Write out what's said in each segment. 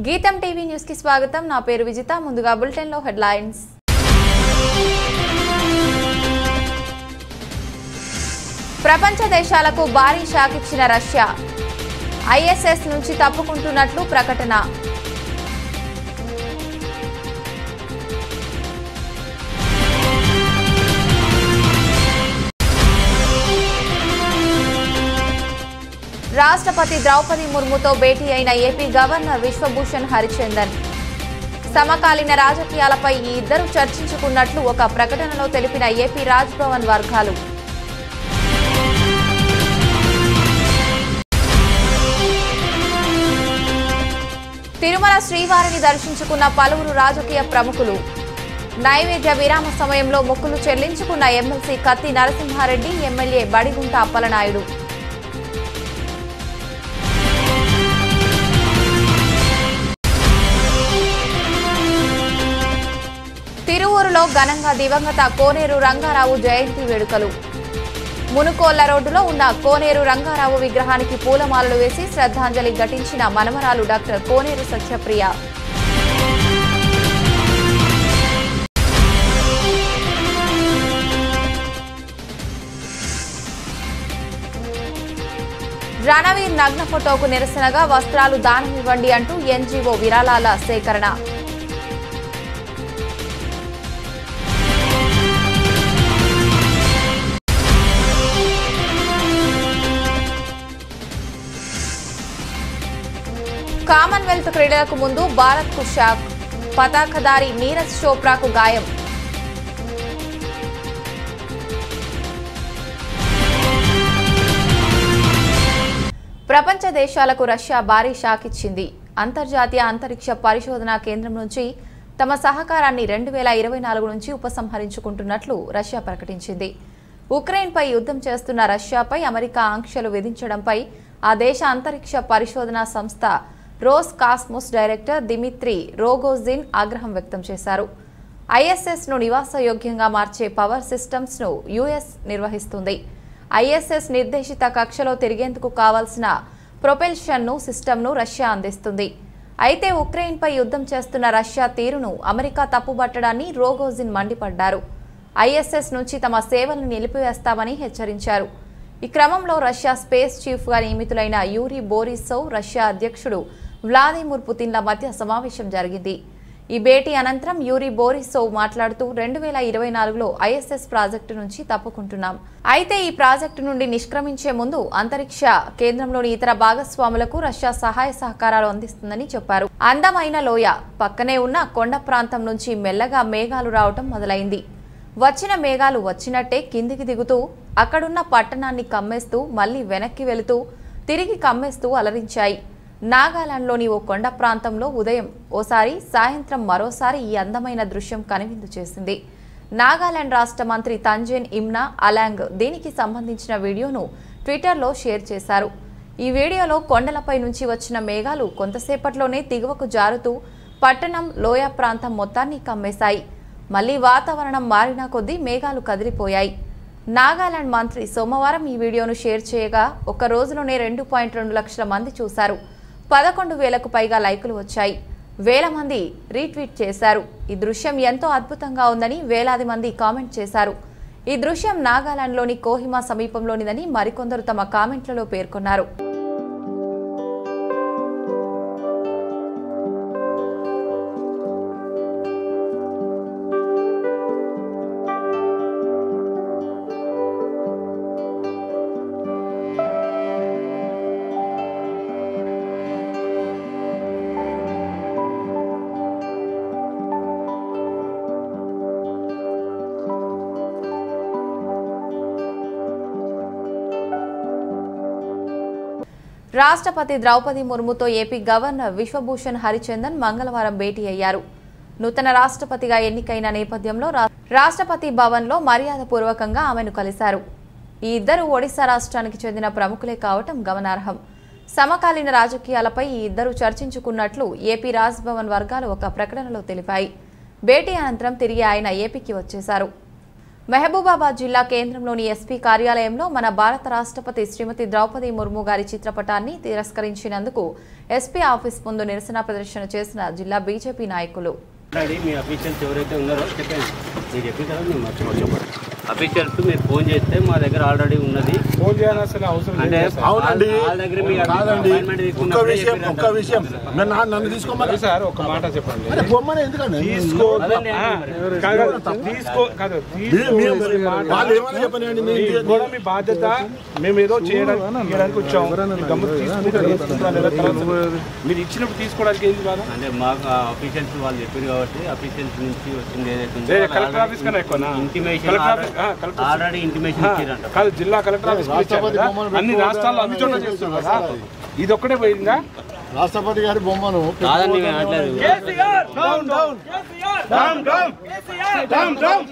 గీతం TV news కి స్వాగతం నా పేరు విజిత ముందుగా బులెటిన్ లో హెడ్లైన్స్ ప్రపంచ దేశాలకు భారీ షాక్ ఇచ్చిన రష్యా ఐఎస్ఎస్ నుంచి తప్పుకుంటున్నట్లు ప్రకటన రాష్ట్రపతి ద్రౌపది ముర్ముతో భేటీ అయిన ఏపీ గవర్నర్ విశ్వభూషణ్ హరిచందన్ సమకాలీన రాజకీయాలపై ఈ ఇద్దరు చర్చించుకున్నట్లు ఒక ప్రకటనలో తెలిపిన ఏపీ రాజ్భవన్ వర్గాలు తిరుమల శ్రీవారిని దర్శించుకున్న పలువురు రాజకీయ ప్రముఖులు నైవేద్య విరామ సమయంలో మొక్కులు చెల్లించుకున్న ఎమ్మెల్సీ కత్తి నరసింహారెడ్డి ఎమ్మెల్యే బడిగుంట అప్పలనాయుడు తిరువూరులో ఘనంగా దివంగత కోనేరు రంగారావు జయంతి వేడుకలు మునుకోళ్ల రోడ్డులో ఉన్న కోనేరు రంగారావు విగ్రహానికి పూలమాలలు వేసి శ్రద్ధాంజలి ఘటించిన మనమరాలు డాక్టర్ కోనేరు సత్యప్రియ రణవీర్ నగ్న ఫోటోకు నిరసనగా వస్త్రాలు దానమివ్వండి అంటూ ఎన్జీఓ విరాళాల సేకరణ కామన్వెల్త్ క్రీడలకు ముందు భారత్కు షాక్ పతాకధారి నీరజ్ చోప్రాకు గాయం ప్రపంచ దేశాలకు రష్యా భారీ షాక్ ఇచ్చింది అంతర్జాతీయ అంతరిక్ష పరిశోధనా కేంద్రం నుంచి తమ సహకారాన్ని రెండు వేల ఇరవై నాలుగు నుంచి ఉపసంహరించుకుంటున్నట్లు రష్యా ప్రకటించింది ఉక్రెయిన్పై యుద్ధం చేస్తున్న రష్యాపై అమెరికా ఆంక్షలు విధించడంపై ఆ దేశ అంతరిక్ష పరిశోధనా సంస్థ Roscosmos director Dmitry Rogozin ఆగ్రహం వ్యక్తం చేశారు ఐఎస్ఎస్ ను నివాసయోగ్యంగా మార్చే పవర్ సిస్టమ్స్ ను యుఎస్ నిర్వహిస్తుంది ఐఎస్ఎస్ నిర్దేశిత కక్షలో తిరిగేందుకు కావాల్సిన ప్రొపెల్షన్ ను సిస్టమ్ను రష్యా అందిస్తుంది అయితే ఉక్రెయిన్పై యుద్ధం చేస్తున్న రష్యా తీరును అమెరికా తప్పుబట్టడాన్ని రోగోజిన్ మండిపడ్డారు ఐఎస్ఎస్ నుంచి తమ సేవలను నిలిపివేస్తామని హెచ్చరించారు ఈ క్రమంలో రష్యా స్పేస్ చీఫ్గా నియమితులైన యూరీ బోరిసోవ్ రష్యా అధ్యక్షుడు వ్లాదిమిర్ పుతిన్ల మధ్య సమావేశం జరిగింది ఈ భేటీ అనంతరం యూరీ బోరిసోవ్ మాట్లాడుతూ రెండు వేల ఇరవై నాలుగులో ఐఎస్ఎస్ ప్రాజెక్టు నుంచి తప్పుకుంటున్నాం అయితే ఈ ప్రాజెక్టు నుండి నిష్క్రమించే ముందు అంతరిక్ష కేంద్రంలోని ఇతర భాగస్వాములకు రష్యా సహాయ సహకారాలు అందిస్తుందని చెప్పారు అందమైన లోయ పక్కనే ఉన్న కొండ ప్రాంతం నుంచి మెల్లగా మేఘాలు రావటం మొదలైంది వచ్చిన మేఘాలు వచ్చినట్టే కిందికి దిగుతూ అక్కడున్న పట్టణాన్ని కమ్మేస్తూ మళ్లీ వెనక్కి వెళుతూ తిరిగి కమ్మేస్తూ అలరించాయి నాగాలాండ్లోని ఓ కొండ ప్రాంతంలో ఉదయం ఓసారి సాయంత్రం మరోసారి ఈ అందమైన దృశ్యం కనువిందు చేసింది నాగాలాండ్ రాష్ట్ర మంత్రి తంజేన్ ఇమ్నా అలాంగ్ దీనికి సంబంధించిన వీడియోను ట్విట్టర్లో షేర్ చేశారు ఈ వీడియోలో కొండలపై నుంచి వచ్చిన మేఘాలు కొంతసేపట్లోనే దిగువకు జారుతూ పట్టణం లోయ ప్రాంతం మొత్తాన్ని కమ్మేశాయి మళ్లీ వాతావరణం మారిన కొద్దీ మేఘాలు కదిలిపోయాయి నాగాలాండ్ మంత్రి సోమవారం ఈ వీడియోను షేర్ చేయగా ఒక రోజులోనే రెండు పాయింట్ రెండు లక్షల మంది చూశారు పదకొండు వేలకు పైగా లైకులు వచ్చాయి వేల మంది రీట్వీట్ చేశారు ఈ దృశ్యం ఎంతో అద్భుతంగా ఉందని వేలాది మంది కామెంట్ చేశారు ఈ దృశ్యం నాగాలాండ్లోని కోహిమా సమీపంలోనిదని మరికొందరు తమ కామెంట్లలో పేర్కొన్నారు రాష్ట్రపతి ద్రౌపది ముర్ముతో ఏపీ గవర్నర్ విశ్వభూషణ్ హరిచందన్ మంగళవారం భేటీ అయ్యారు నూతన రాష్ట్రపతిగా ఎన్నికైన నేపథ్యంలో రా- రాష్ట్రపతి భవన్లో మర్యాదపూర్వకంగా ఆమెను కలిశారు ఈ ఇద్దరు ఒడిశా రాష్ట్రానికి చెందిన ప్రముఖులే కావటం గమనార్హం సమకాలీన రాజకీయాలపై ఈ ఇద్దరు చర్చించుకున్నట్లు ఏపీ రాజ్భవన్ వర్గాలు ఒక ప్రకటనలో తెలిపాయి భేటీ అనంతరం తిరిగి ఆయన ఏపీకి వచ్చేశారు మహబూబాబాద్ జిల్లా కేంద్రంలోని ఎస్పీ కార్యాలయంలో మన భారత రాష్ట్రపతి శ్రీమతి ద్రౌపది ముర్ము గారి చిత్రపటాన్ని తిరస్కరించినందుకు ఎస్పీ ఆఫీస్ ముందు నిరసన ప్రదర్శన చేసిన జిల్లా బీజేపీ నాయకులు ఆల్రెడీ మీ అఫీషియల్స్ ఎవరైతే ఉన్నారో చెప్పండి మీరు చెప్పిన తర్వాత మేము మర్చిపోతాం అఫీషియల్స్ మీరు ఫోన్ చేస్తే మా దగ్గర ఆల్రెడీ ఉన్నది ఫోన్ చేయాల్సిన అవసరం అంటే లేదు సార్. అవునండి వాళ్ళ దగ్గర మీ కాదండి appointment ఒక్క తీసుకున్నప్పుడే విషయం చెప్పారు ఒక్క విషయం నేను నా- నన్ను తీసుకోమని అది సార్ ఒక మాట చెప్పండి అరే బొమ్మనే ఎందుకండి తీసుకో అదండి, ఆ, కాదు, కాదు, తీసుకో కాదు మీ- తీసుకో మీ- అనే మాట. వాళ్ళు ఏమని చెప్పనండి మీ కూడా మీ బాధ్యత మేము ఏదో చేయడానికి ఇవ్వడానికి వచ్చాం మీ గమ్మున తీసుకుంటారు, తీసుకుంటారు లేదా తర్వాత మీరు ఇచ్చినప్పుడు తీసుకోవడానికి ఏంది బాధ అంటే మాకు అఫీషియల్స్ వాళ్ళు చెప్పారు కాబట్టి అఫీషియల్స్ నుంచి వచ్చింది ఏదైతే ఉందో లేదు, వాళ్ళు కలెక్టర్ already ఆఫీస్ కన్నా ఎక్కువనా? ఇంటిమేషన్ కలెక్టర్ ఆల్రెడీ- ఆఫీస్- ఆ, కలెక్టర్ ఆల్రెడీ ఇంటిమేషన్ ఆ, ఇచ్చారంట కాదు జిల్లా కలెక్టర్ ఆఫీస్ రాష్ట్రపతి ఇచ్చారు బొమ్మను కదా? అన్ని పెట్టుకోవడం రాష్ట్రాల్లో అన్ని చోట్ల అనేది చేస్తున్నారు సార్ కదా ఇది ఒక్కటే పోయిందా రాష్ట్రపతి గారి బొమ్మను కాదండి మేము అనట్లేదు down down down down down down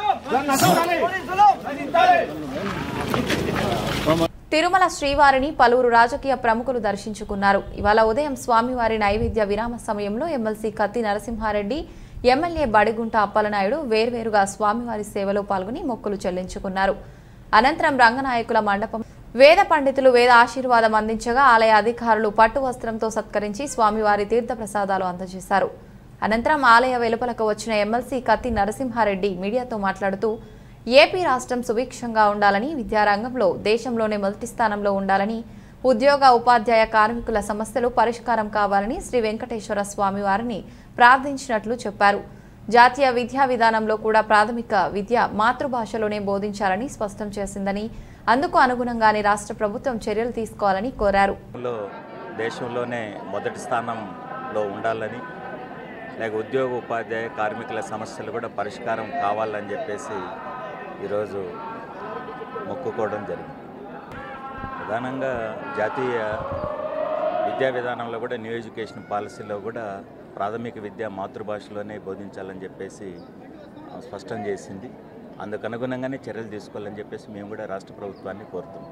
Tirumala శ్రీవారిని పలువురు రాజకీయ ప్రముఖులు దర్శించుకున్నారు ఇవాళ ఉదయం స్వామివారి నైవేద్య విరామ సమయంలో ఎమ్మెల్సీ కత్తి నరసింహారెడ్డి ఎమ్మెల్యే బడిగుంట అప్పలనాయుడు వేర్వేరుగా స్వామివారి సేవలో పాల్గొని మొక్కులు చెల్లించుకున్నారు అనంతరం రంగనాయకుల మండపం వేద పండితులు వేద ఆశీర్వాదం అందించగా ఆలయ అధికారులు పట్టు వస్త్రంతో సత్కరించి స్వామివారి తీర్థ ప్రసాదాలు అందజేశారు అనంతరం ఆలయ వెలుపలకు వచ్చిన ఎమ్మెల్సీ కత్తి నరసింహారెడ్డి మీడియాతో మాట్లాడుతూ ఏపీ రాష్ట్రం సుభిక్షంగా ఉండాలని విద్యారంగంలో దేశంలోనే మొదటి స్థానంలో ఉండాలని ఉద్యోగ ఉపాధ్యాయ కార్మికుల సమస్యలు పరిష్కారం కావాలని శ్రీ వెంకటేశ్వర స్వామి వారిని ప్రార్థించినట్లు చెప్పారు జాతీయ విద్యా విధానంలో కూడా ప్రాథమిక విద్య మాతృభాషలోనే బోధించాలని స్పష్టం చేసిందని అందుకు అనుగుణంగానే రాష్ట్ర ప్రభుత్వం చర్యలు తీసుకోవాలని కోరారు లో దేశంలోనే మొదటి స్థానంలో ఉండాలని లేక ఉద్యోగ ఉపాధ్యాయ కార్మికుల సమస్యలు కూడా పరిష్కారం కావాలని చెప్పేసి ఈరోజు మొక్కుకోవడం జరిగింది ప్రధానంగా జాతీయ విద్యా విధానంలో కూడా న్యూ ఎడ్యుకేషన్ పాలసీలో కూడా ప్రాథమిక విద్య మాతృభాషలోనే బోధించాలని చెప్పేసి ఆ, స్పష్టం చేసింది అందుకు అనుగుణంగానే చర్యలు తీసుకోవాలని చెప్పేసి మేము కూడా రాష్ట్ర ప్రభుత్వాన్ని కోరుతున్నాం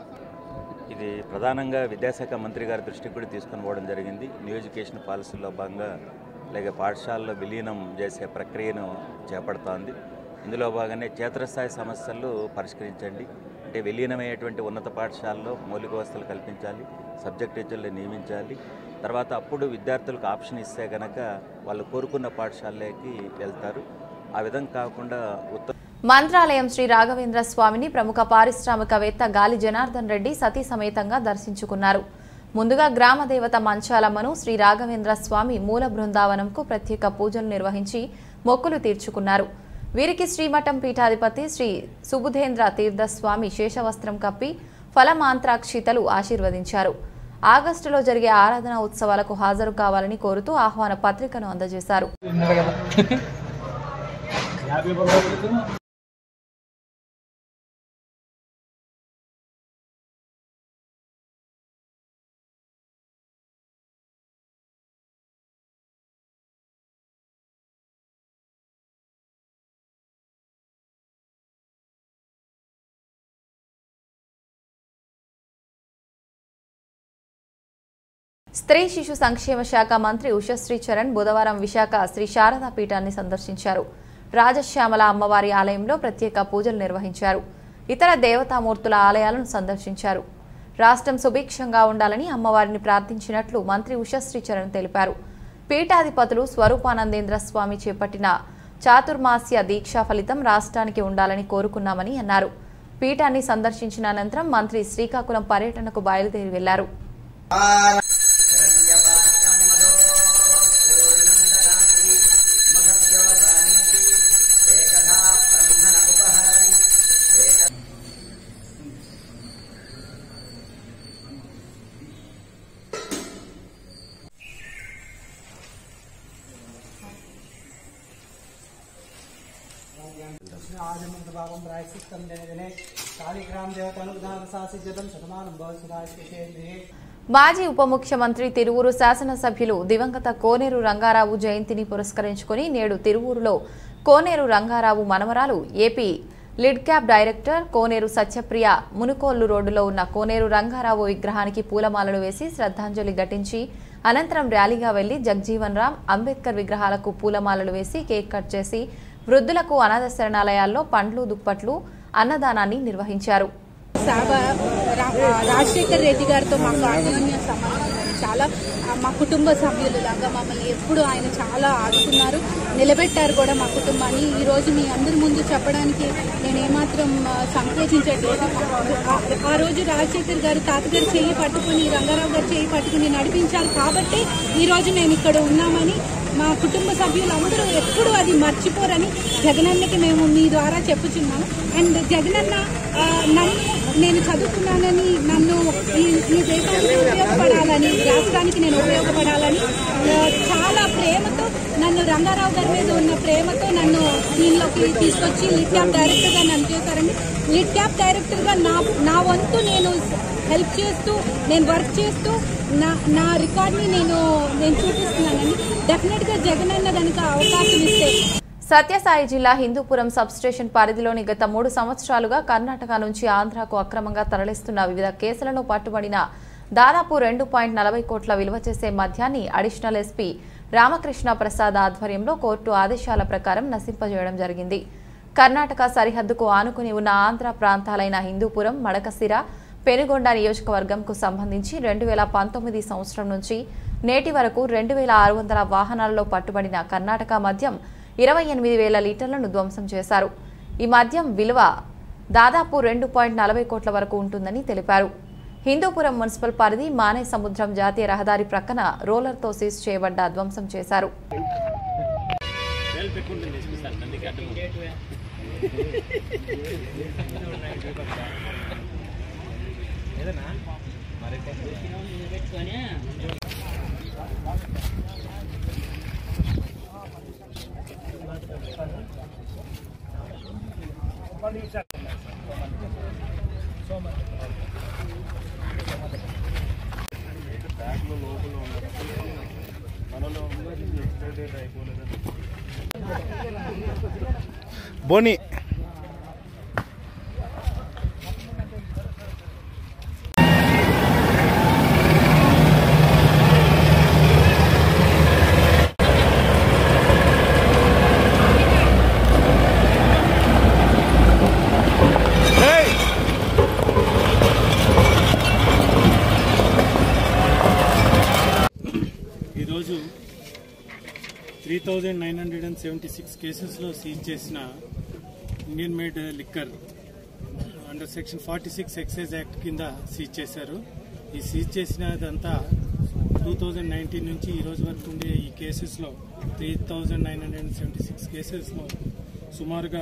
ఇది ప్రధానంగా విద్యాశాఖ మంత్రి గారి దృష్టికి కూడా తీసుకొని పోవడం జరిగింది న్యూ ఎడ్యుకేషన్ పాలసీలో భాగంగా లేక పాఠశాలలో విలీనం చేసే ప్రక్రియను చేపడుతోంది ఇందులో భాగంగానే క్షేత్రస్థాయి సమస్యలు పరిష్కరించండి అంటే విలీనమయ్యేటువంటి ఉన్నత పాఠశాలలో మౌలిక వసతులు కల్పించాలి సబ్జెక్ట్ టీచర్లు నియమించాలి తర్వాత అప్పుడు విద్యార్థులకు ఆప్షన్ ఇస్తే కనుక వాళ్ళు కోరుకున్న పాఠశాలలోకి వెళ్తారు ఆ విధంగా కాకుండా ఉత్తర మంత్రాలయం శ్రీ రాఘవేంద్ర స్వామిని ప్రముఖ పారిశ్రామికవేత్త గాలి జనార్దన్ రెడ్డి సతీ సమేతంగా దర్శించుకున్నారు ముందుగా గ్రామ దేవత మంచాలమ్మను శ్రీ రాఘవేంద్ర స్వామి మూల బృందావనంకు ప్రత్యేక పూజలు నిర్వహించి మొక్కులు తీర్చుకున్నారు వీరికి శ్రీమఠం పీఠాధిపతి శ్రీ సుబుధేంద్ర తీర్థస్వామి శేషవస్త్రం కప్పి ఫలమాంత్రాక్షితలు ఆశీర్వదించారు ఆగస్టులో జరిగే ఆరాధన ఉత్సవాలకు హాజరు కావాలని కోరుతూ ఆహ్వాన పత్రికను అందజేశారు స్త్రీ శిశు సంక్షేమ శాఖ మంత్రి ఉషశ్రీ చరణ్ బుధవారం విశాఖ శ్రీ శారదా పీఠాన్ని సందర్శించారు రాజశ్యామల అమ్మవారి ఆలయంలో ప్రత్యేక పూజలు నిర్వహించారు ఇతర దేవతామూర్తుల ఆలయాలను సందర్శించారు రాష్ట్రం సుభిక్షంగా ఉండాలని అమ్మవారిని ప్రార్థించినట్లు మంత్రి ఉషశ్రీ చరణ్ తెలిపారు పీఠాధిపతులు స్వరూపానందేంద్ర స్వామి చేపట్టిన చాతుర్మాస్య దీక్షా ఫలితం రాష్ట్రానికి ఉండాలని కోరుకున్నామని అన్నారు పీఠాన్ని సందర్శించిన అనంతరం మంత్రి శ్రీకాకుళం పర్యటనకు బయలుదేరి వెళ్లారు ఆజమంతభావం ప్రాయశ్చిత్తం జనే జనే కాళీగ్రామ దేవతానుగ్రహ సాసిద్ధం శతమానం భవసురాశిషేంద్రియే మాజీ ఉప ముఖ్యమంత్రి తిరువూరు శాసనసభ్యులు దివంగత కోనేరు రంగారావు జయంతిని పురస్కరించుకుని నేడు తిరువూరులో కోనేరు రంగారావు మనమరాలు AP LIDCAP director Koneru Satyapriya Munukollu రోడ్డులో ఉన్న కోనేరు రంగారావు విగ్రహానికి పూలమాలలు వేసి శ్రద్ధాంజలి ఘటించి అనంతరం ర్యాలీగా వెళ్లి జగ్జీవన్ రామ్ అంబేద్కర్ విగ్రహాలకు పూలమాలలు వేసి కేక్ కట్ చేసి వృద్ధులకు అనాథ శరణాలయాల్లో పండ్లు దుప్పట్లు అన్నదానాన్ని నిర్వహించారు సాబ రా- రాజశేఖర్ రెడ్డి గారితో మాకు అన్యోన్య సంబంధం ఉంది. చాలా ఆ, మా కుటుంబ సభ్యులు లాగా మమ్మల్ని ఎప్పుడు ఆయన చాలా ఆదుకున్నారు నిలబెట్టారు కూడా మా కుటుంబాన్ని ఈ రోజు మీ అందరి ముందు చెప్పడానికి నేను ఏమాత్రం ఆ, సంకోచించట్లేదు ఆ- ఆ రోజు రాజశేఖర్ గారు తాతగారు చేయి పట్టుకుని రంగారావు గారు చేయి పట్టుకుని నడిపించారు కాబట్టి ఈ రోజు మేము ఇక్కడ ఉన్నామని మా కుటుంబ సభ్యులందరూ ఎప్పుడు అది మర్చిపోరని జగనన్నకి మేము మీ ద్వారా చెప్పుచున్నాము అండ్ జగనన్న ఆ, నన్ను నేను చదువుకున్నానని నన్ను ఈ ఈ దేశానికి ఉపయోగపడాలని రాష్ట్రానికి నేను ఉపయోగపడాలని ఆ, చాలా ప్రేమతో నన్ను రంగారావు గారి మీద ఉన్న ప్రేమతో నన్ను దీనిలోకి తీసుకొచ్చి లిట్ క్యాప్ డైరెక్టర్గా నన్ను చేశారండి లిట్ క్యాప్ డైరెక్టర్గా నా నా వంతు నేను హెల్ప్ చేస్తూ నేను వర్క్ చేస్తూ నా నా రికార్డ్ని నేను నేను చూపిస్తున్నానండి డెఫినెట్గా జగనన్న కనుక అవకాశం ఇస్తే సత్యసాయి జిల్లా హిందూపురం సబ్స్టేషన్ పరిధిలోని గత మూడు సంవత్సరాలుగా కర్ణాటక నుంచి ఆంధ్రాకు అక్రమంగా తరలిస్తున్న వివిధ కేసులలో పట్టుబడిన దాదాపు రెండు పాయింట్ నలభై కోట్ల విలువ చేసే మద్యాన్ని అడిషనల్ ఎస్పీ రామకృష్ణ ప్రసాద్ ఆధ్వర్యంలో కోర్టు ఆదేశాల ప్రకారం నశింపజేయడం జరిగింది కర్ణాటక సరిహద్దుకు ఆనుకుని ఉన్న ఆంధ్ర ప్రాంతాలైన హిందూపురం మడకసిర పెనుగొండ నియోజకవర్గంకు సంబంధించి రెండు వేల పంతొమ్మిది సంవత్సరం నుంచి నేటి వరకు రెండు వేల ఆరు వందల వాహనాల్లో పట్టుబడిన కర్ణాటక మద్యం ఇరవై ఎనిమిది వేల లీటర్లను ధ్వంసం చేశారు ఈ మద్యం విలువ దాదాపు రెండు పాయింట్ నలభై కోట్ల వరకు ఉంటుందని తెలిపారు హిందూపురం మున్సిపల్ పరిధి మానే సముద్రం జాతీయ రహదారి ప్రక్కన రోలర్తో సీజ్ చేయబడ్డ ధ్వంసం చేశారు బోని ఈరోజు three thousand nine hundred and seventy six కేసెస్లో సీజ్ చేసిన Indian made liquor under section forty six excise act కింద సీజ్ చేశారు ఈ సీజ్ చేసినదంతా టూ థౌజండ్ నైన్టీన్ నుంచి ఈ రోజు వరకు ఉండే ఈ కేసెస్లో three thousand nine hundred and seventy six కేసెస్లో సుమారుగా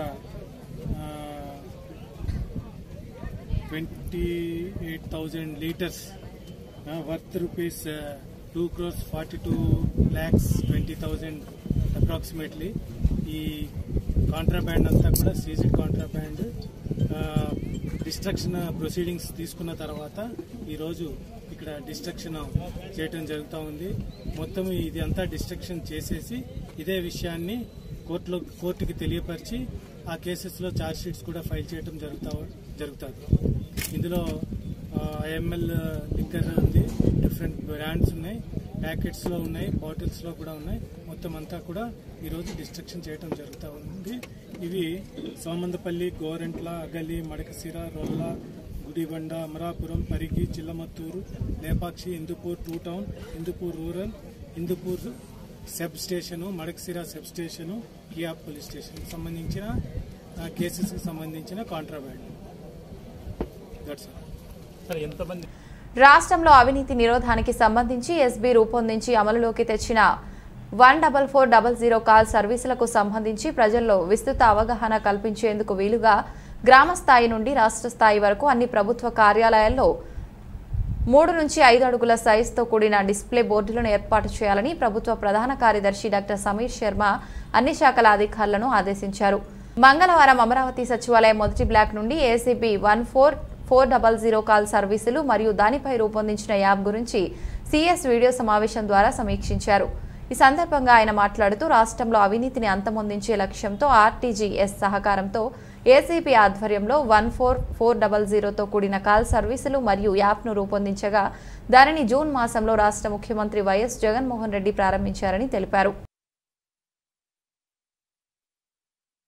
twenty eight thousand litres worth rupees two crores forty two lakhs twenty thousand approximately ఈ కాంట్రాబ్యాండ్ అంతా కూడా సీజెడ్ కాంట్రాబ్యాండ్ డిస్ట్రక్షన్ ప్రొసీడింగ్స్ తీసుకున్న తర్వాత ఈరోజు ఇక్కడ డిస్ట్రక్షన్ చేయటం జరుగుతూ ఉంది మొత్తం ఇది అంతా డిస్ట్రక్షన్ చేసేసి ఇదే విషయాన్ని కోర్టులో కోర్టుకి తెలియపరిచి ఆ కేసెస్లో ఛార్జ్ షీట్స్ కూడా ఫైల్ చేయడం జరుగుతా జరుగుతుంది ఇందులో ఐఎంఎల్ లిక్కర్ ఉంది డిఫరెంట్ బ్రాండ్స్ ఉన్నాయి ప్యాకెట్స్లో ఉన్నాయి బాటిల్స్లో కూడా ఉన్నాయి మొత్తం అంతా కూడా ఈరోజు డిస్ట్రక్షన్ చేయడం జరుగుతూ ఉంది ఇవి Somandepalli Gorantla Agali Madakasira Rolla Gudibanda Amarapuram Parigi Chilamathur Lepakshi Hindupur two town Hindupur rural Hindupur sub station Madakasira sub station Kia police station సంబంధించిన కేసెస్కి సంబంధించిన కాంట్రాబ్యాండ్ దట్స్ ఆల్ రాష్ట్రంలో అవినీతి నిరోధానికి సంబంధించి ఎస్బీ రూపొందించి అమలులోకి తెచ్చిన one double four double zero call సర్వీసులకు సంబంధించి ప్రజల్లో విస్తృత అవగాహన కల్పించేందుకు వీలుగా గ్రామ స్థాయి నుండి రాష్ట్ర స్థాయి వరకు అన్ని ప్రభుత్వ కార్యాలయాల్లో మూడు నుంచి ఐదు అడుగుల సైజుతో కూడిన డిస్ప్లే బోర్డులను ఏర్పాటు చేయాలని ప్రభుత్వ ప్రధాన కార్యదర్శి డాక్టర్ సమీర్ శర్మ అన్ని శాఖల అధికారులను ఆదేశించారు మంగళవారం అమరావతి సచివాలయం మొదటి బ్లాక్ నుండి ACB one four four double zero call సర్వీసులు మరియు దానిపై రూపొందించిన యాప్ గురించి సీఎస్ వీడియో సమావేశం ద్వారా సమీక్షించారు ఈ సందర్భంగా ఆయన మాట్లాడుతూ రాష్ట్రంలో అవినీతిని అంతమొందించే లక్ష్యంతో ఆర్టీజీఎస్ సహకారంతో ఏసీపీ ఆధ్వర్యంలో వన్ ఫోర్ ఫోర్ డబల్ జీరోతో కూడిన కాల్ సర్వీసులు మరియు యాప్ను రూపొందించగా దానిని జూన్ మాసంలో రాష్ట్ర ముఖ్యమంత్రి వైఎస్ జగన్మోహన్ రెడ్డి ప్రారంభించారని తెలిపారు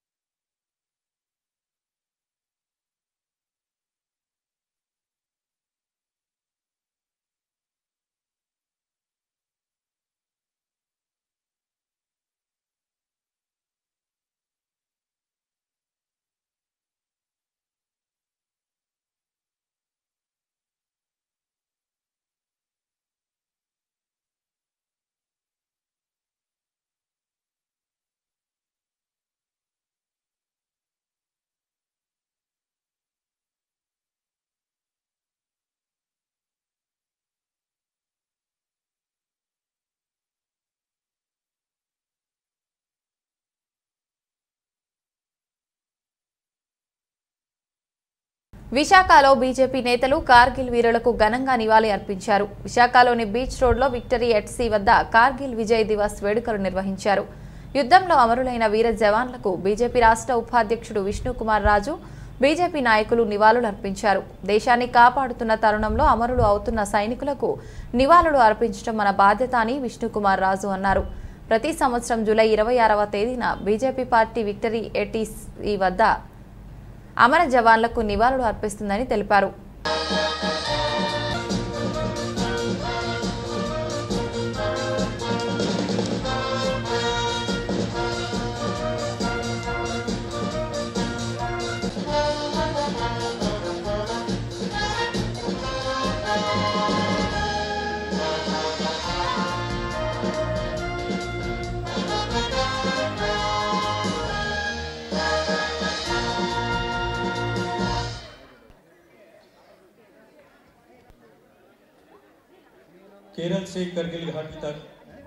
విశాఖలో బీజేపీ నేతలు కార్గిల్ వీరులకు ఘనంగా నివాళి అర్పించారు విశాఖలోని బీచ్ రోడ్లో విక్టరీ ఎట్సీ వద్ద కార్గిల్ విజయ్ దివస్ వేడుకలు నిర్వహించారు యుద్ధంలో అమరులైన వీర జవాన్లకు బీజేపీ రాష్ట్ర ఉపాధ్యక్షుడు విష్ణుకుమార్ రాజు బీజేపీ నాయకులు నివాళులు అర్పించారు దేశాన్ని కాపాడుతున్న తరుణంలో అమరులు అవుతున్న సైనికులకు నివాళులు అర్పించడం మన బాధ్యత అని విష్ణుకుమార్ రాజు అన్నారు ప్రతి సంవత్సరం జూలై ఇరవై ఆరవ తేదీన బీజేపీ పార్టీ విక్టరీ ఎటీసీ వద్ద అమర జవాన్లకు నివాళులు అర్పిస్తుందని తెలిపారు केरल से करगिल घाटी तक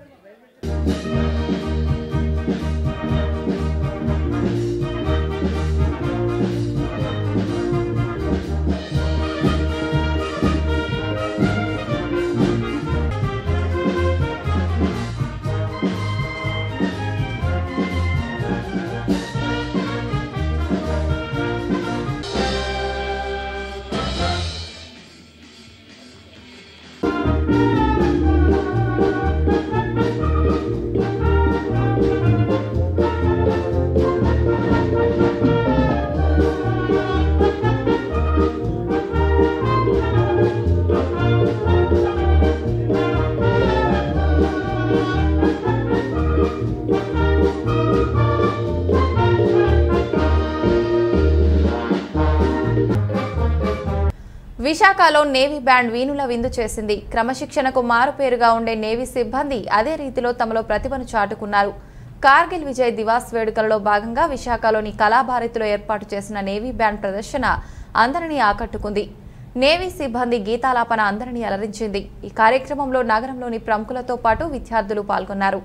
విశాఖలో నేవీ బ్యాండ్ వీణుల విందు చేసింది క్రమశిక్షణకు మారుపేరుగా ఉండే నేవీ సిబ్బంది అదే రీతిలో తమలో ప్రతిభను చాటుకున్నారు కార్గిల్ విజయ్ దివాస్ వేడుకలలో భాగంగా విశాఖలోని కళాభారతిలో ఏర్పాటు చేసిన నేవీ బ్యాండ్ ప్రదర్శన అందరినీ ఆకట్టుకుంది నేవీ సిబ్బంది గీతాలాపన అందరినీ అలరించింది ఈ కార్యక్రమంలో నగరంలోని ప్రముఖులతో పాటు విద్యార్థులు పాల్గొన్నారు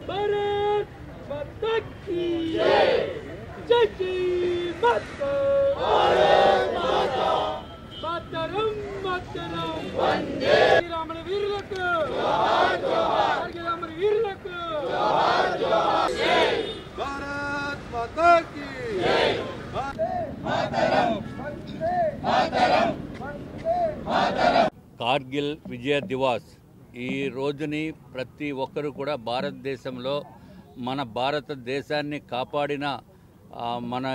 కార్గిల్ విజయ దివాస్ ఈ రోజుని ప్రతి ఒక్కరు కూడా భారతదేశంలో మన భారతదేశాన్ని కాపాడిన ఆ, మన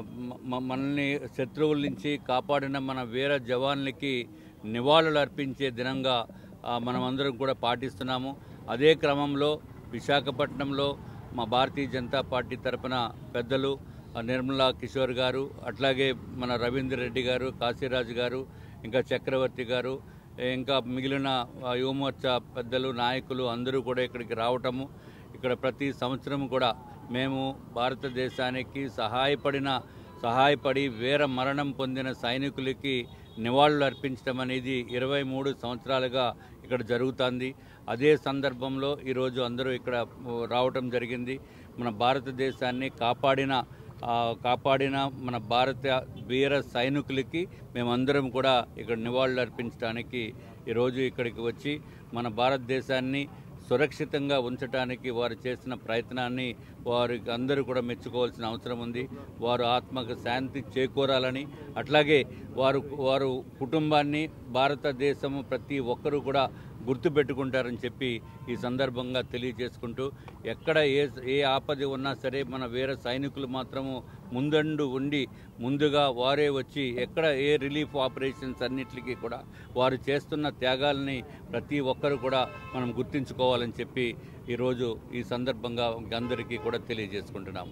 మ- మనల్ని శత్రువుల నుంచి కాపాడిన మన వీర జవాన్లకి నివాళులు అర్పించే దినంగా ఆ, మనమందరం కూడా పాటిస్తున్నాము అదే క్రమంలో విశాఖపట్నంలో మా భారతీయ జనతా పార్టీ తరపున పెద్దలు ఆ, నిర్మలా కిషోర్ గారు అట్లాగే మన రవీంద్ర రెడ్డి గారు కాశీరాజు గారు ఇంకా చక్రవర్తి గారు ఇంకా మిగిలిన ఆ, యువమోర్చా పెద్దలు నాయకులు అందరూ కూడా ఇక్కడికి రావటము ఇక్కడ ప్రతి సంవత్సరం కూడా మేము భారతదేశానికి సహాయపడిన సహాయపడి వీర మరణం పొందిన సైనికులకి నివాళులు అర్పించడం అనేది ఇరవై మూడు సంవత్సరాలుగా ఇక్కడ జరుగుతుంది అదే సందర్భంలో ఈరోజు అందరూ ఇక్కడ ఉ, రావటం జరిగింది మన భారతదేశాన్ని కాపాడిన ఆ, కాపాడిన మన భారత వీర సైనికులకి మేమందరం కూడా ఇక్కడ నివాళులు అర్పించడానికి ఈరోజు ఇక్కడికి వచ్చి మన భారతదేశాన్ని సురక్షితంగా ఉంచడానికి వారు చేసిన ప్రయత్నాన్ని వారికి అందరూ కూడా మెచ్చుకోవాల్సిన అవసరం ఉంది వారు ఆత్మకు శాంతి చేకూరాలని అట్లాగే వారు వారు కుటుంబాన్ని భారతదేశము ప్రతి ఒక్కరూ కూడా గుర్తుపెట్టుకుంటారని చెప్పి ఈ సందర్భంగా తెలియజేసుకుంటూ ఎక్కడ ఏ ఏ ఆపద ఉన్నా సరే మన వీర సైనికులు మాత్రము ముందండు ఉండి ముందుగా వారే వచ్చి ఎక్కడ ఏ రిలీఫ్ ఆపరేషన్స్ అన్నిటికీ కూడా వారు చేస్తున్న త్యాగాలని ప్రతి ఒక్కరు కూడా మనం గుర్తించుకోవాలని చెప్పి ఈరోజు ఈ సందర్భంగా అందరికీ కూడా తెలియజేసుకుంటున్నాము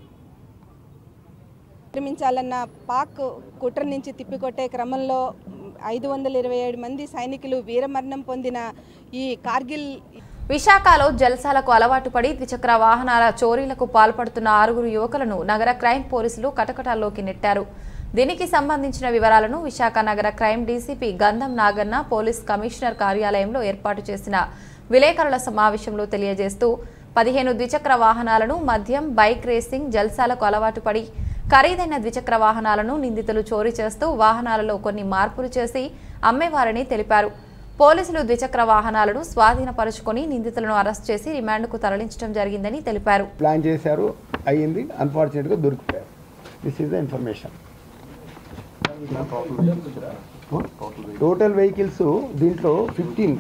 నిర్మించాలన్న పాక్ కుట్ర నుంచి తిప్పికొట్టే క్రమంలో ఐదు వందల ఇరవై ఏడు మంది సైనికులు వీరమరణం పొందిన ఈ కార్గిల్ విశాఖలో జల్సాలకు అలవాటు పడి ద్విచక్ర వాహనాల చోరీలకు పాల్పడుతున్న ఆరుగురు యువకులను నగర క్రైమ్ పోలీసులు కటకటాల్లోకి నెట్టారు దీనికి సంబంధించిన వివరాలను విశాఖ నగర క్రైమ్ డీసీపీ గంధం నాగన్న పోలీస్ కమిషనర్ కార్యాలయంలో ఏర్పాటు చేసిన విలేకరుల సమావేశంలో తెలియజేస్తూ పదిహేను ద్విచక్ర వాహనాలను మద్యం బైక్ రేసింగ్ జల్సాలకు అలవాటు పడి ఖరీదైన ద్విచక్ర వాహనాలను నిందితులు చోరీ చేస్తూ వాహనాలలో కొన్ని మార్పులు చేసి అమ్మేవారని తెలిపారు పోలీసులు ద్విచక్ర వాహనాలను స్వాధీనపరుచుకొని నిందితులను అరెస్ట్ చేసి రిమాండ్కు తరలించడం జరిగిందని తెలిపారు ప్లాన్ చేశారు అయ్యింది అన్ఫార్చునేట్గా దొరికిపోయారు this is the information total vehicles దీంట్లో ఫిఫ్టీన్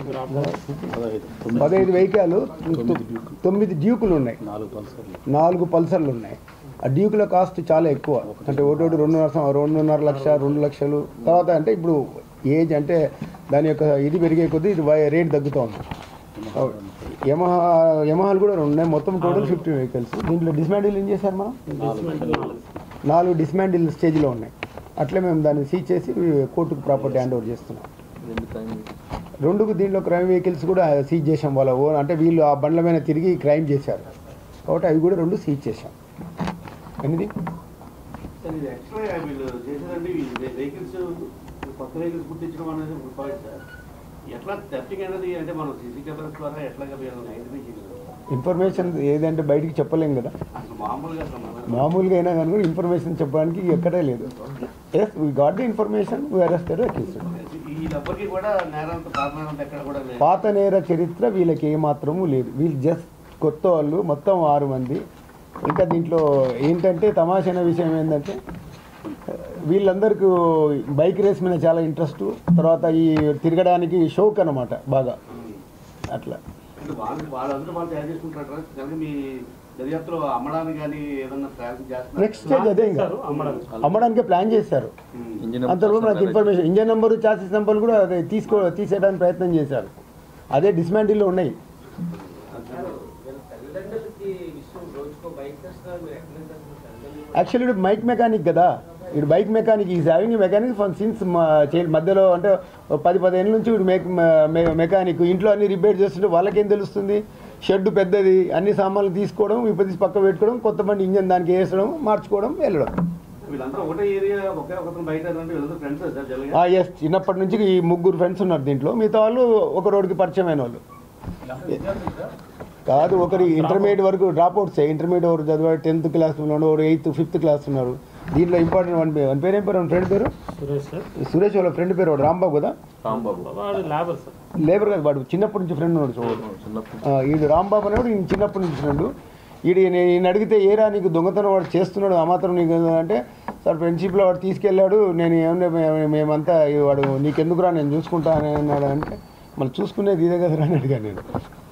పదహైదు వెహికల్ తొమ్మిది డ్యూకులు ఉన్నాయి నాలుగు పల్సర్లు ఉన్నాయి ఆ డ్యూకుల కాస్ట్ చాలా ఎక్కువ అంటే ఒకటి రెండున్నర సం- రెండున్నర లక్ష రెండు లక్షలు తర్వాత అంటే ఇప్పుడు ఏజ్ అంటే దాని యొక్క ఇది పెరిగే కొద్దీ ఇది వై- రేట్ తగ్గుతోంది యమహా యమహాలు కూడా రెండు ఉన్నాయి మొత్తం టోటల్ ఫిఫ్టీ వెహికల్స్ దీంట్లో డిస్మాండిల్ ఏం చేశారు మనం నాలుగు డిస్మాండిల్ స్టేజ్లో ఉన్నాయి అట్లే మేము దాన్ని సీజ్ చేసి కోర్టుకు ప్రాపర్టీ హ్యాండ్ ఓవర్ చేస్తున్నాం రెండుకు దీంట్లో క్రైమ్ వెహికల్స్ కూడా సీజ్ చేసాం వాళ్ళ ఓన్ అంటే వీళ్ళు ఆ బండ్ల మీద తిరిగి క్రైమ్ చేశారు కాబట్టి అవి కూడా రెండు సీజ్ చేశాం ఎనిమిది సార్ ఇది యాక్చువల్గా వీళ్ళు చేసేదండి వెహికల్స్ కొత్త వెహికల్స్ గుర్తించడం అనేది ఒక పాయింట్ సార్ ఎట్లా థెఫ్టింగ్ అనేది అంటే మనం సీసీ కెమెరాస్ ద్వారా ఎట్లాగా వీళ్ళని ఐడెంటిఫై చేయగలం ఇన్ఫర్మేషన్ ఏదంటే బయటికి చెప్పలేం కదా అసలు మామూలుగా అసలు మనం మామూలుగా అయినా కానీ కూడా ఇన్ఫర్మేషన్ చెప్పడానికి ఎక్కడే లేదు yes we got the information we arrested accused వీళ్ళెవ్వరికి కూడా నేరంత పాపనేరంత ఎక్కడ కూడా లేదు పాత నేర చరిత్ర వీళ్ళకి ఏమాత్రము లేదు వీళ్ళు జస్ట్ కొత్త వాళ్ళు మొత్తం ఆరు మంది ఇంకా దీంట్లో ఏంటంటే తమాషైన విషయం ఏంటంటే వీళ్ళందరికీ బైక్ రేస్ మీద చాలా ఇంట్రెస్ట్ తర్వాత ఈ తిరగడానికి షోక్ అనమాట బాగా అట్లా అంటే వాళ్ళు వాళ్ళందరూ వాళ్ళు తయారు చేసుకుంటారు కనుక మీ దర్యాప్తులో అమ్మడానికి కానీ ఏదన్నా ప్రయాసం చేస్తున్నారు నెక్స్ట్ స్టేజ్ అదే ఇంకా అమ్మడానికే ప్లాన్ చేశారు అంతలో నాకు ఇన్ఫర్మేషన్ ఇంజన్ నెంబర్ చార్జెస్ నెంబర్ కూడా అదే తీసుకో తీసేయడానికి ప్రయత్నం చేశారు అదే డిస్మాండిల్లో ఉన్నాయి యాక్చువల్లీ ఇప్పుడు మైక్ మెకానిక్ కదా ఇప్పుడు bike mechanic is having mechanic from since మధ్యలో అంటే ఓ పది పదిహేను నుంచి ఇప్పుడు మెక్ మెకానిక్ ఇంట్లో అన్ని రిపేర్ చేస్తుంటే వాళ్ళకేం తెలుస్తుంది షెడ్ పెద్దది అన్ని సామాన్లు తీసుకోవడం విపరీత పక్క పెట్టుకోవడం కొత్త బండి ఇంజన్ దానికి వేసడం మార్చుకోవడం వెళ్ళడం వీళ్ళందరూ ఒకటే ఏరియా ఒకే ఒకరిని బయట అంటే వీళ్ళందరూ ఫ్రెండ్స్ సార్ జల్లగా ఎస్ చిన్నప్పటి నుంచి ఈ ముగ్గురు ఫ్రెండ్స్ ఉన్నారు దీంట్లో మిగతా వాళ్ళు ఒక రోడ్డుకి పరిచయం అయిన వాళ్ళు కాదు ఒకరి ఇంటర్మీడియట్ వరకు డ్రాప్ అవుట్స్ ఇంటర్మీడియట్ వరకు చదివాడు టెన్త్ క్లాస్ ఉన్నాడు ఒకరు ఎయిత్ ఫిఫ్త్ క్లాస్ ఉన్నారు దీంట్లో ఇంపార్టెంట్ వన్ పేరు వన్ పేరు ఏం పేరు వన్ ఫ్రెండ్ పేరు సురేష్ సార్ సురేష్ వాళ్ళ ఫ్రెండ్ పేరు వాడు రాంబాబు కదా వాడు లేబర్ సార్ లేబర్ కాదు వాడు చిన్నప్పటి నుంచి ఫ్రెండ్ ఉన్నాడు చూడు ఆ, ఈడు రాంబాబు అనేవాడు ఈయన చిన్నప్పటి నుంచి ఫ్రెండ్ ఈడు నేను ఈయన అడిగితే ఏరా నీకు దొంగతనం వాడు చేస్తున్నాడు ఆ మాత్రం నీకు అంటే సార్ ఫ్రెండ్షిప్లో వాడు తీసుకెళ్ళాడు నేను ఏమన్నా మే- మేమంతా ఈ వాడు నీకెందుకురా నేను చూసుకుంటా అని అన్నాడు అంటే మళ్ళీ చూసుకునేది ఇదే కదరా అని అడిగాను నేను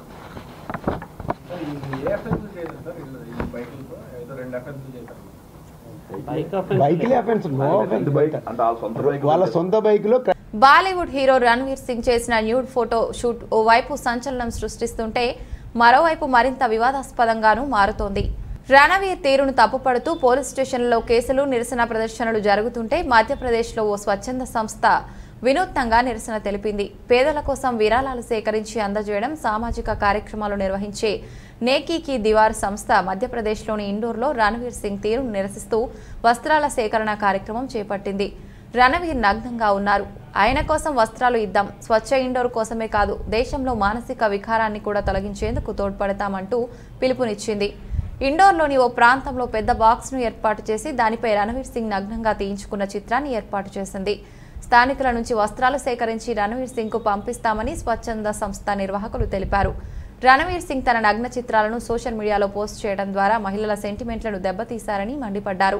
బైక్లే అఫెన్స్ నో అఫెన్స్ వాళ్ళ సొంత బైక్లో బాలీవుడ్ హీరో రణ్వీర్ సింగ్ చేసిన న్యూడ్ ఫోటో షూట్ ఓవైపు సంచలనం సృష్టిస్తుంటే మరోవైపు మరింత వివాదాస్పదంగానూ మారుతోంది రణవీర్ తీరును తప్పుపడుతూ పోలీస్ స్టేషన్లలో కేసులు నిరసన ప్రదర్శనలు జరుగుతుంటే మధ్యప్రదేశ్లో ఓ స్వచ్ఛంద సంస్థ వినూత్నంగా నిరసన తెలిపింది పేదల కోసం విరాళాలు సేకరించి అందజేయడం సామాజిక కార్యక్రమాలు నిర్వహించే నేకీ కి దివార్ సంస్థ మధ్యప్రదేశ్లోని ఇండోర్లో రణవీర్ సింగ్ తీరును నిరసిస్తూ వస్త్రాల సేకరణ కార్యక్రమం చేపట్టింది రణవీర్ నగ్నంగా ఉన్నారు ఆయన కోసం వస్త్రాలు ఇద్దాం స్వచ్ఛ ఇండోర్ కోసమే కాదు దేశంలో మానసిక వికారాన్ని కూడా తొలగించేందుకు తోడ్పడతామంటూ పిలుపునిచ్చింది ఇండోర్లోని ఓ ప్రాంతంలో పెద్ద బాక్స్ను ఏర్పాటు చేసి దానిపై రణవీర్ సింగ్ నగ్నంగా తీయించుకున్న చిత్రాన్ని ఏర్పాటు చేసింది స్థానికుల నుంచి వస్త్రాలు సేకరించి రణవీర్ సింగ్కు పంపిస్తామని స్వచ్ఛంద సంస్థ నిర్వాహకులు తెలిపారు రణవీర్ సింగ్ తన నగ్న చిత్రాలను సోషల్ మీడియాలో పోస్ట్ చేయడం ద్వారా మహిళల సెంటిమెంట్లను దెబ్బతీశారని మండిపడ్డారు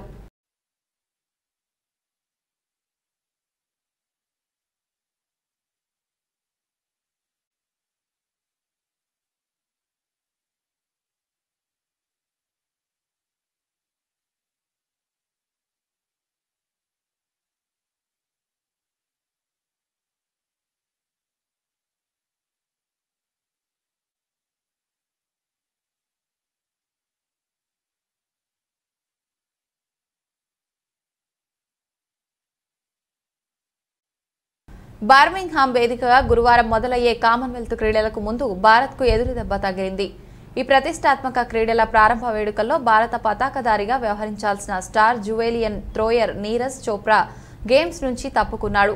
బార్మింగ్హామ్ వేదికగా గురువారం మొదలయ్యే కామన్వెల్త్ క్రీడలకు ముందు భారత్కు ఎదురు దెబ్బ తగిలింది ఈ ప్రతిష్టాత్మక క్రీడల ప్రారంభ వేడుకల్లో భారత పతాకధారిగా వ్యవహరించాల్సిన star javelin thrower Neeraj Chopra games నుంచి తప్పుకున్నాడు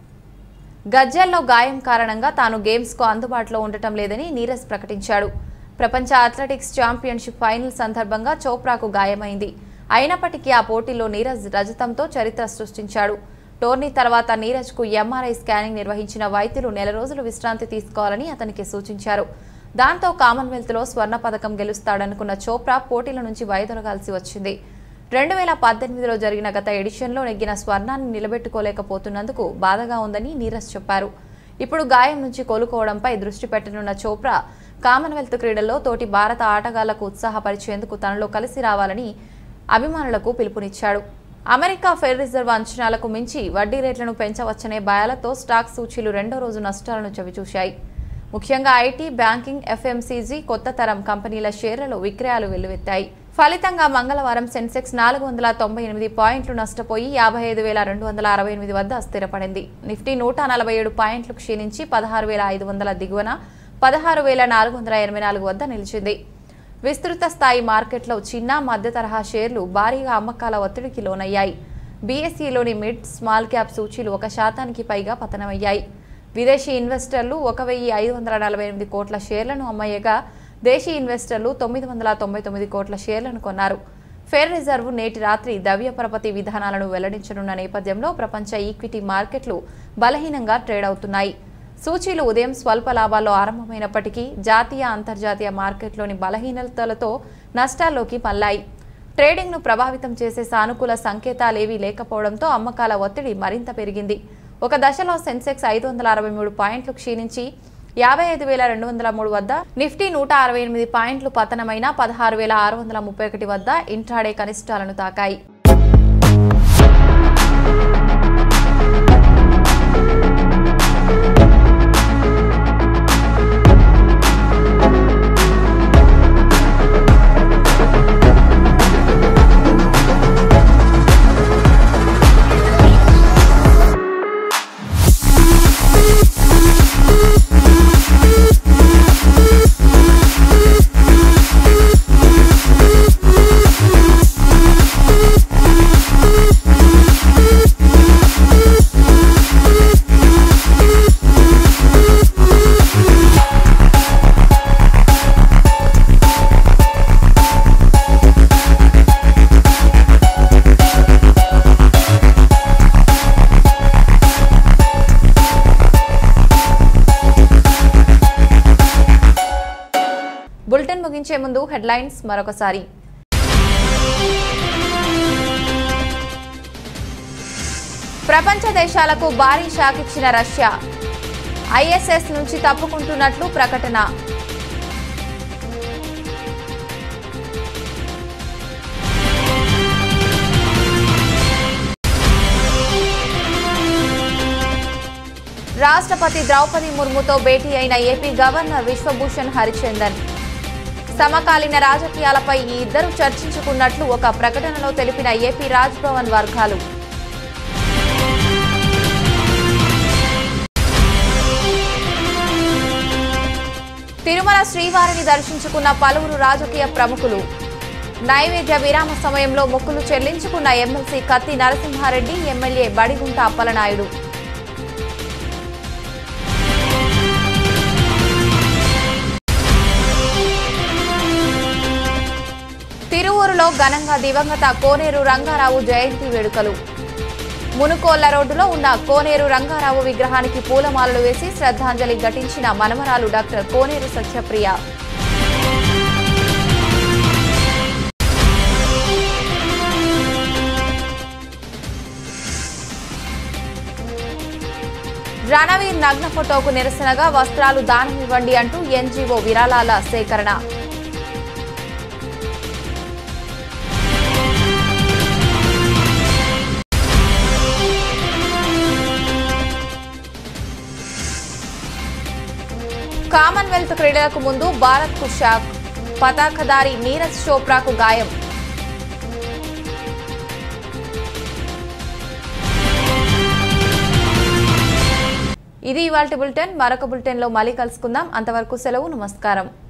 గజ్జల్లో గాయం కారణంగా తాను గేమ్స్కు అందుబాటులో ఉండటం లేదని నీరజ్ ప్రకటించాడు ప్రపంచ అథ్లెటిక్స్ ఛాంపియన్షిప్ ఫైనల్ సందర్భంగా చోప్రాకు గాయమైంది అయినప్పటికీ ఆ పోటీలో నీరజ్ రజతంతో చరిత్ర సృష్టించాడు టోర్నీ తర్వాత నీరజ్కు ఎంఆర్ఐ స్కానింగ్ నిర్వహించిన వైద్యులు నెల రోజులు విశ్రాంతి తీసుకోవాలని అతనికి సూచించారు దాంతో కామన్వెల్త్లో స్వర్ణ పథకం గెలుస్తాడనుకున్న చోప్రా పోటీల నుంచి వైదొలగాల్సి వచ్చింది రెండు వేల పద్దెనిమిదిలో జరిగిన గత ఎడిషన్లో నెగ్గిన స్వర్ణాన్ని నిలబెట్టుకోలేకపోతున్నందుకు బాధగా ఉందని నీరజ్ చెప్పారు ఇప్పుడు గాయం నుంచి కోలుకోవడంపై దృష్టి పెట్టనున్న చోప్రా కామన్వెల్త్ క్రీడల్లో తోటి భారత ఆటగాళ్లకు ఉత్సాహపరిచేందుకు తనలో కలిసి రావాలని అభిమానులకు పిలుపునిచ్చాడు అమెరికా ఫెడ్ రిజర్వ్ అంచనాలకు మించి వడ్డీ రేట్లను పెంచవచ్చనే భయాలతో స్టాక్ సూచీలు రెండో రోజు నష్టాలను చవిచూశాయి ముఖ్యంగా ఐటీ బ్యాంకింగ్ ఎఫ్ఎంసీజీ కొత్త తరం కంపెనీల షేర్లలో విక్రయాలు వెల్లువెత్తాయి ఫలితంగా మంగళవారం సెన్సెక్స్ నాలుగు వందల తొంభై ఎనిమిది పాయింట్లు నష్టపోయి యాభై ఐదు వేల రెండు వందల అరవై ఎనిమిది వద్ద స్థిరపడింది నిఫ్టీ నూట నలభై ఏడు పాయింట్లు క్షీణించి పదహారు వేల ఐదు వందల దిగువన పదహారు వేల నాలుగు వందల ఎనభై నాలుగు వద్ద నిలిచింది విస్తృత స్థాయి మార్కెట్లో చిన్న మధ్య తరహా షేర్లు భారీగా అమ్మకాల ఒత్తిడికి లోనయ్యాయి బీఎస్ఈలోని మిడ్ స్మాల్ క్యాప్ సూచీలు ఒక శాతానికి పైగా పతనమయ్యాయి విదేశీ ఇన్వెస్టర్లు ఒక వెయ్యి ఐదు వందల నలభై ఎనిమిది కోట్ల షేర్లను అమ్మయ్యగా దేశీ ఇన్వెస్టర్లు తొమ్మిది వందల తొంభై తొమ్మిది కోట్ల షేర్లను కొన్నారు ఫెడ్ రిజర్వ్ నేటి రాత్రి ద్రవ్య పరపతి విధానాలను వెల్లడించనున్న నేపథ్యంలో ప్రపంచ ఈక్విటీ మార్కెట్లు బలహీనంగా ట్రేడ్ అవుతున్నాయి సూచీలు ఉదయం స్వల్ప లాభాల్లో ఆరంభమైనప్పటికీ జాతీయ అంతర్జాతీయ మార్కెట్లోని బలహీనతలతో నష్టాల్లోకి మళ్లాయి ట్రేడింగ్ను ప్రభావితం చేసే సానుకూల సంకేతాలేవీ లేకపోవడంతో అమ్మకాల ఒత్తిడి మరింత పెరిగింది ఒక దశలో సెన్సెక్స్ ఐదు వందల అరవై మూడు పాయింట్లు క్షీణించి యాభై ఐదు వేల రెండు వందల మూడు వద్ద నిఫ్టీ నూట అరవై ఎనిమిది పాయింట్లు పతనమైన పదహారు వేల ఆరు వందల ముప్పై ఒకటి వద్ద ఇంట్రాడే కనిష్టాలను తాకాయి బులెటిన్ ముగించే ముందు హెడ్లైన్స్ మరొకసారి ప్రపంచ దేశాలకు భారీ షాక్ ఇచ్చిన రష్యా ఐఎస్ఎస్ నుంచి తప్పుకుంటున్నట్లు ప్రకటన రాష్ట్రపతి ద్రౌపది ముర్ముతో భేటీ అయిన ఏపీ గవర్నర్ విశ్వభూషణ్ హరిచందన్ సమకాలీన రాజకీయాలపై ఈ ఇద్దరు చర్చించుకున్నట్లు ఒక ప్రకటనలో తెలిపిన ఏపీ రాజ్ భవన్ వర్గాలు తిరుమల శ్రీవారిని దర్శించుకున్న పలువురు రాజకీయ ప్రముఖులు నైవేద్య విరామ సమయంలో మొక్కులు చెల్లించుకున్న ఎమ్మెల్సీ కత్తి నరసింహారెడ్డి ఎమ్మెల్యే బడిగుంట అప్పలనాయుడు తిరువూరులో ఘనంగా దివంగత కోనేరు రంగారావు జయంతి వేడుకలు మునుకోళ్ల రోడ్డులో ఉన్న కోనేరు రంగారావు విగ్రహానికి పూలమాలలు వేసి శ్రద్ధాంజలి ఘటించిన మనమరాలు డాక్టర్ కోనేరు సత్యప్రియ రణవీర్ నగ్న ఫోటోకు నిరసనగా వస్త్రాలు దానం ఇవ్వండి అంటూ ఎన్జీఓ విరాళాల సేకరణ కామన్వెల్త్ క్రీడలకు ముందు భారత్ కు షాక్ పతాకధారి నీరజ్ చోప్రాకు గాయం ఇది ఇవాళ బులెటిన్ మరొక బులెటిన్లో మళ్ళీ కలుసుకుందాం అంతవరకు సెలవు నమస్కారం